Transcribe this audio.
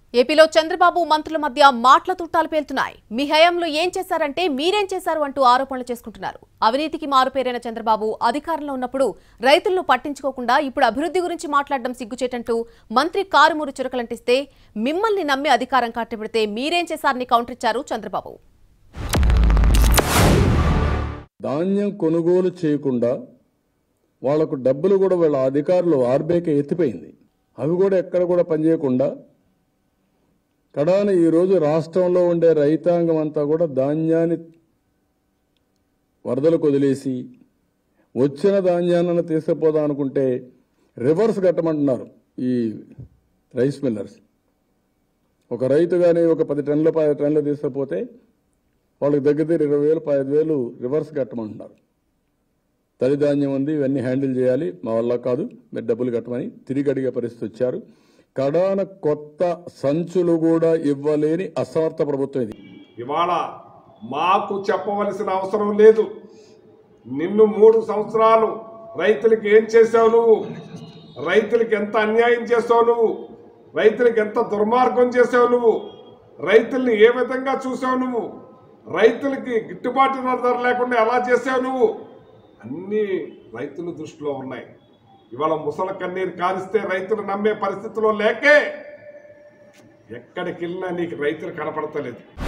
ఏపీలో చంద్రబాబు మంత్రుల మధ్య మాటల తుట్టాలు పేలుతున్నాయి మీ హయాంలో ఏం చేశారంటే మీరేం చేశారు అంటూ ఆరోపణలు చేసుకుంటున్నారు అవినీతికి మారుపేరైన చంద్రబాబు అధికారంలో ఉన్నప్పుడు రైతులను పట్టించుకోకుండా ఇప్పుడు అభివృద్ధి గురించి మాట్లాడడం సిగ్గుచేటంటూ మంత్రి కారుమూరు చురకలంటిస్తే మిమ్మల్ని నమ్మి అధికారం కట్టబెడితే మీరేం చేశారని కౌంటర్ ఇచ్చారు చంద్రబాబు ధాన్యం కొనుగోలు చేయకుండా వాళ్లకు డబ్బులు కూడా వీళ్ళ అధికారులు ఆర్బీఐకి ఎత్తిపోయింది అవి కూడా ఎక్కడ కూడా పనిచేయకుండా కడాన ఈరోజు రాష్ట్రంలో ఉండే రైతాంగం అంతా కూడా ధాన్యాన్ని వరదలకు వదిలేసి వచ్చిన ధాన్యాన్ని తీసుకుపోదాం అనుకుంటే రివర్స్ కట్టమంటున్నారు ఈ రైస్ మిల్లర్స్ ఒక రైతు కానీ ఒక పది టన్నుల పది టన్నులు తీసుకుపోతే వాళ్ళకి దగ్గర దగ్గర ఇరవై వేలు పదిహేను వేలు రివర్స్ కట్టమంటున్నారు తడి ధాన్యం ఉంది ఇవన్నీ హ్యాండిల్ చేయాలి మా వల్ల కాదు మీరు డబ్బులు కట్టమని తిరిగి అడిగే పరిస్థితి వచ్చారు కడాన కొత్త సంచులు కూడా ఇవ్వలేని అసమర్థ ప్రభుత్వం ఇది ఇవాళ మాకు చెప్పవలసిన అవసరం లేదు నిన్ను మూడు సంవత్సరాలు రైతులకి ఏం చేసావు నువ్వు రైతులకి ఎంత అన్యాయం చేసావు నువ్వు రైతులకి ఎంత దుర్మార్గం చేసావు నువ్వు రైతుల్ని ఏ విధంగా చూసావు నువ్వు రైతులకి గిట్టుబాటు ధర లేకుండా ఎలా చేసావు నువ్వు అన్నీ రైతుల దృష్టిలో ఉన్నాయి ఇవాళ ముసల కన్నీరు కారిస్తే రైతులు నమ్మే పరిస్థితిలో లేకే ఎక్కడికి వెళ్ళినా నీకు రైతులు కనపడతలేదు